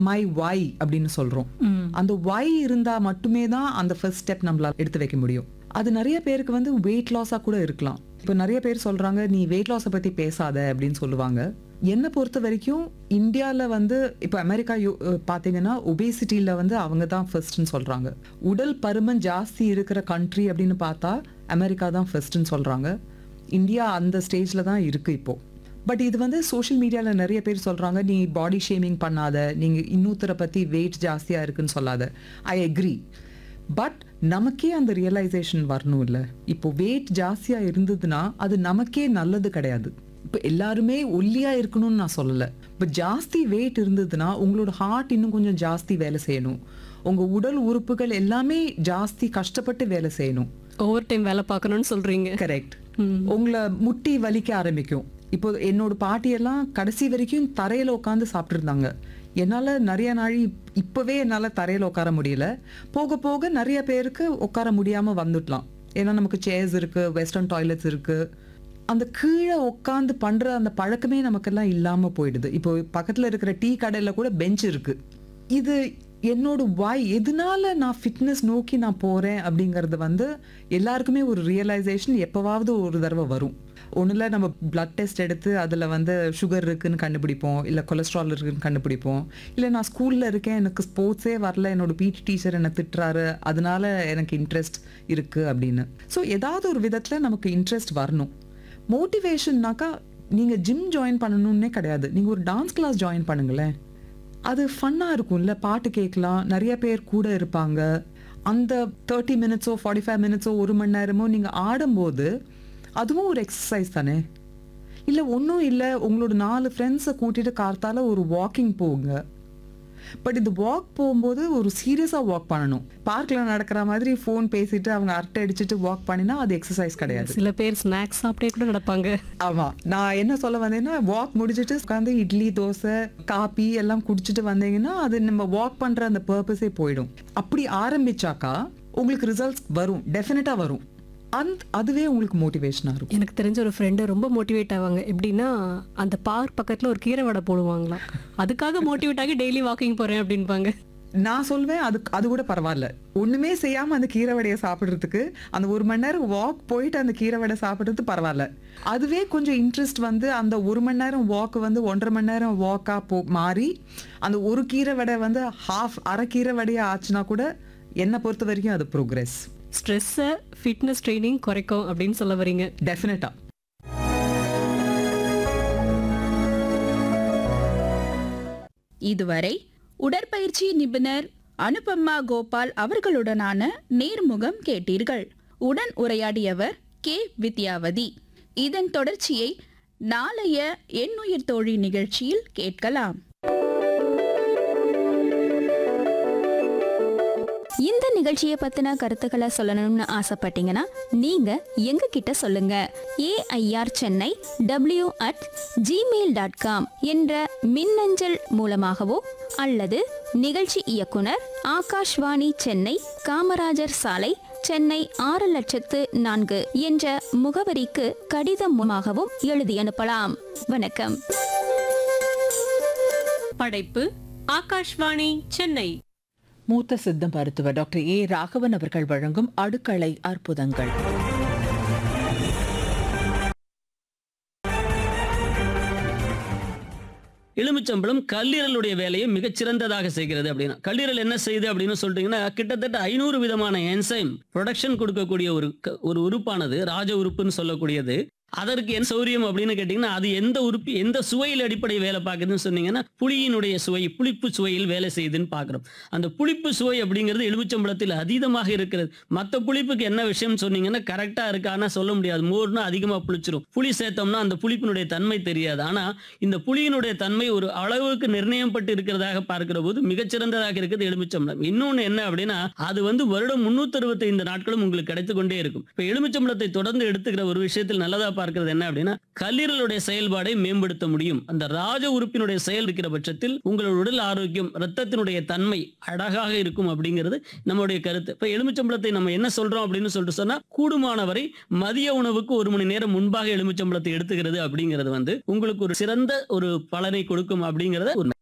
my வை அப்படின்னு சொல்றோம் அந்த வை இருந்தா மட்டுமே தான் அந்த ஃபர்ஸ்ட் ஸ்டெப் நம்மளால எடுத்து வைக்க முடியும் அது நிறைய பேருக்கு வந்து வெயிட் லாஸா கூட இருக்கலாம் இப்போ நிறைய பேர் சொல்றாங்க நீ வெயிட் லாஸை பத்தி பேசாத அப்படின்னு சொல்லுவாங்க என்னை பொறுத்த வரைக்கும் இந்தியாவில் வந்து இப்போ அமெரிக்கா யு- அஹ் பார்த்தீங்கன்னா ஒபேசிட்டியில் வந்து அவங்க தான் ஃபர்ஸ்ட்னு சொல்கிறாங்க உடல் பருமன் ஜாஸ்தி இருக்கிற கண்ட்ரி அப்படின்னு பார்த்தா அமெரிக்கா தான் ஃபர்ஸ்ட்னு சொல்கிறாங்க இந்தியா அந்த ஸ்டேஜில் தான் இருக்குது இப்போ பட் இது வந்து சோஷியல் மீடியாவில் நிறைய பேர் சொல்கிறாங்க நீ பாடி ஷேமிங் பண்ணாத நீங்கள் இன்னொருத்தரை பற்றி வெயிட் ஜாஸ்தியாக இருக்குன்னு சொல்லாத ஐ அக்ரி பட் நமக்கே அந்த ரியலைசேஷன் வரணும் இல்லை இப்போ வெயிட் ஜாஸ்தியாக இருந்ததுன்னா அது நமக்கே நல்லது கிடையாது இப்போ எல்லாருமே ஒல்லியாக இருக்கணும்னு நான் சொல்லலை பட் ஜாஸ்தி வெயிட் இருந்ததுன்னா உங்களோட ஹார்ட் இன்னும் கொஞ்சம் ஜாஸ்தி வேலை செய்யணும் உங்கள் உடல் உறுப்புகள் எல்லாமே ஜாஸ்தி கஷ்டப்பட்டு வேலை செய்யணும் ஓவர் டைம் வேலை பார்க்கணும்னு சொல்றீங்க கரெக்ட் உங்களை முட்டி வலிக்க ஆரம்பிக்கும் இப்போ என்னோட பாட்டியெல்லாம் கடைசி வரைக்கும் தரையில உட்காந்து சாப்பிட்டுருந்தாங்க என்னால நிறைய நாள் இப்- இப்பவே என்னால தரையில உட்கார முடியல போக போக நிறைய பேருக்கு உட்கார முடியாம வந்துடலாம் ஏன்னா நமக்கு சேர்ஸ் இருக்கு வெஸ்டர்ன் டாய்லெட்ஸ் இருக்கு அந்த கீழே உட்காந்து பண்ற அந்த பழக்கமே நமக்கெல்லாம் இல்லாம போயிடுது இப்போ பக்கத்துல இருக்கிற டீ கடையில கூட பெஞ்ச் இருக்கு இது என்னோட வாய் எதனால நான் ஃபிட்னஸ் நோக்கி நான் போறேன் அப்படிங்கிறது வந்து எல்லாருக்குமே ஒரு ரியலைசேஷன் எப்பவாவது ஒரு தடவை வரும் ஒண்ணுல நம்ம பிளட் டெஸ்ட் எடுத்து அதில் வந்து சுகர் இருக்குன்னு கண்டுபிடிப்போம் இல்லை கொலஸ்ட்ரால் இருக்குன்னு கண்டுபிடிப்போம் இல்லை நான் ஸ்கூலில் இருக்கேன் எனக்கு ஸ்போர்ட்ஸே வரல என்னோட பிடி டீச்சர் என்னை திட்டுறாரு அதனால எனக்கு இன்ட்ரெஸ்ட் இருக்கு அப்படின்னு ஸோ ஏதாவது ஒரு விதத்தில் நமக்கு இன்ட்ரெஸ்ட் வரணும் மோட்டிவேஷன்னாக்கா நீங்கள் ஜிம் ஜாயின் பண்ணணும்னே கிடையாது நீங்கள் ஒரு டான்ஸ் கிளாஸ் ஜாயின் பண்ணுங்களேன் அது ஃபன்னாக இருக்கும்ல பாட்டு கேட்கலாம் நிறைய பேர் கூட இருப்பாங்க அந்த தேர்ட்டி மினிட்ஸோ ஃபார்ட்டி ஃபைவ் மினிட்ஸோ ஒரு மணி நேரமோ நீங்கள் ஆடும்போது அதுவும் ஒரு எக்ஸசைஸ் தானே இல்லை ஒன்றும் இல்லை உங்களோட நாலு ஃப்ரெண்ட்ஸை கூட்டிட்டு கார்த்தால ஒரு வாக்கிங் போங்க பட் இந்த வாக் போகும்போது ஒரு சீரியஸாக வாக் பண்ணணும் பார்க்கில் நடக்கிற மாதிரி ஃபோன் பேசிட்டு அவங்க அரட்டை அடிச்சுட்டு வாக் பண்ணினா அது எக்ஸசைஸ் கிடையாது சில பேர் ஸ்நாக்ஸ் சாப்பிட்டே கூட நடப்பாங்க ஆமா நான் என்ன சொல்ல வந்தேன்னா வாக் முடிச்சிட்டு உட்காந்து இட்லி தோசை காபி எல்லாம் குடிச்சிட்டு வந்தீங்கன்னா அது நம்ம வாக் பண்ற அந்த பர்பஸே போயிடும் அப்படி ஆரம்பிச்சாக்கா உங்களுக்கு ரிசல்ட்ஸ் வரும் டெஃபினட்டா வரும் அந்த அதுவே உங்களுக்கு மோட்டிவேஷனா இருக்கும் எனக்கு தெரிஞ்ச ஒரு ஃப்ரெண்டு ரொம்ப மோட்டிவேட் ஆவாங்க எப்படின்னா அந்த பார்க் பக்கத்துல ஒரு கீரை வடை போடுவாங்களாம் அதுக்காக மோட்டிவேட் ஆகி டெய்லி வாக்கிங் போறேன் அப்படின்பாங்க நான் சொல்வேன் அது அது கூட பரவாயில்ல ஒண்ணுமே செய்யாம அந்த கீரை வடையை சாப்பிடுறதுக்கு அந்த ஒரு மணி நேரம் வாக் போயிட்டு அந்த கீரை வடை சாப்பிடுறது பரவாயில்ல அதுவே கொஞ்சம் இன்ட்ரெஸ்ட் வந்து அந்த ஒரு மணி நேரம் வாக் வந்து ஒன்றரை மணி நேரம் வாக்கா போ மாறி அந்த ஒரு கீரை வடை வந்து ஹாஃப் அரை கீரை வடையா ஆச்சுன்னா கூட என்னை பொறுத்த வரைக்கும் அது ப்ரோக்ரஸ் ஸ்ட்ரெஸ்ஸை ஃபிட்னஸ் ட்ரைனிங் குறைக்கும் அப்படின்னு சொல்ல வரீங்க டெஃபினட்டா இதுவரை உடற்பயிற்சி நிபுணர் அனுபமா கோபால் அவர்களுடனான நேர்முகம் கேட்டீர்கள் உடன் உரையாடியவர் கே வித்யாவதி இதன் தொடர்ச்சியை நாளைய எண்ணுயிர் தோழி நிகழ்ச்சியில் கேட்கலாம் இந்த நிகழ்ச்சியை பத்தின கருத்துக்களை சொல்லணும்னு ஆசைப்பட்டீங்கன்னா நீங்க எங்க கிட்ட சொல்லுங்க AIR Chennai W at Gmail dot com என்ற மின்னஞ்சல் மூலமாகவோ அல்லது நிகழ்ச்சி இயக்குனர் ஆகாஷ்வாணி சென்னை காமராஜர் சாலை சென்னை ஆறு லட்சத்து நான்கு என்ற முகவரிக்கு கடிதம் மூலமாகவும் எழுதி அனுப்பலாம் வணக்கம் படைப்பு ஆகாஷ்வாணி சென்னை மூத்த சித்த மருத்துவர் டாக்டர் ஏ ராகவன் அவர்கள் வழங்கும் அடுக்களை அற்புதங்கள் எலுமிச்சம்பழம் கல்லீரலுடைய வேலையை மிகச்சிறந்ததாக செய்கிறது அப்படின்னா கல்லீரல் என்ன செய்யுது அப்படின்னு சொல்லிட்டீங்கன்னா கிட்டத்தட்ட ஐநூறு விதமான என்சைம் ப்ரொடக்ஷன் கொடுக்கக்கூடிய ஒரு க- ஒரு உறுப்பானது ராஜ உறுப்புன்னு சொல்லக்கூடியது அதற்கு என்ன சௌரியம் அப்படின்னு கேட்டிங்கன்னா அது எந்த உறுப்பு எந்த சுவையில் அடிப்படை வேலை பார்க்குதுன்னு சொன்னீங்கன்னா புளியினுடைய சுவை புளிப்பு சுவையில் வேலை செய்யுதுன்னு பார்க்குறோம் அந்த புளிப்பு சுவை அப்படிங்கிறது எலுமிச்சம்பழத்தில் அதீதமாக இருக்கிறது மற்ற புளிப்புக்கு என்ன விஷயம் சொன்னீங்கன்னா கரெக்டாக இருக்கு ஆனால் சொல்ல முடியாது மோர்னா அதிகமாக புளிச்சிரும் புளி சேர்த்தோம்னா அந்த புளிப்பினுடைய தன்மை தெரியாது ஆனால் இந்த புளியினுடைய தன்மை ஒரு அளவுக்கு நிர்ணயம் பட்டு இருக்கிறதாக பார்க்கிற போது மிகச்சிறந்ததாக இருக்குது எலுமிச்சம்பழம் இன்னொன்று என்ன அப்படின்னா அது வந்து வருடம் முன்னூத்தி அறுபத்தைந்து நாட்களும் உங்களுக்கு கிடைத்து கொண்டே இருக்கும் இப்போ எலுமிச்சம்பழத்தை தொடர்ந்து எடுத்துக்கிற ஒரு விஷயத்தில் நல்லதா பார்க்கிறது என்ன அப்படின்னா கல்லீரலுடைய செயல்பாடை மேம்படுத்த முடியும் அந்த ராஜ உறுப்பினுடைய செயல் இருக்கிற பட்சத்தில் உங்களோட உடல் ஆரோக்கியம் ரத்தத்தினுடைய தன்மை அழகாக இருக்கும் அப்படிங்கிறது நம்மளுடைய கருத்து இப்போ எலுமிச்சம்பழத்தை நம்ம என்ன சொல்றோம் அப்படின்னு சொல்லிட்டு சொன்னா கூடுமானவரை மதிய உணவுக்கு ஒரு மணி நேரம் முன்பாக எலுமிச்சம்பழத்தை எடுத்துக்கிறது அப்படிங்கிறது வந்து உங்களுக்கு ஒரு சிறந்த ஒரு பலனை கொடுக்கும் அப்படிங்கிறத ஒரு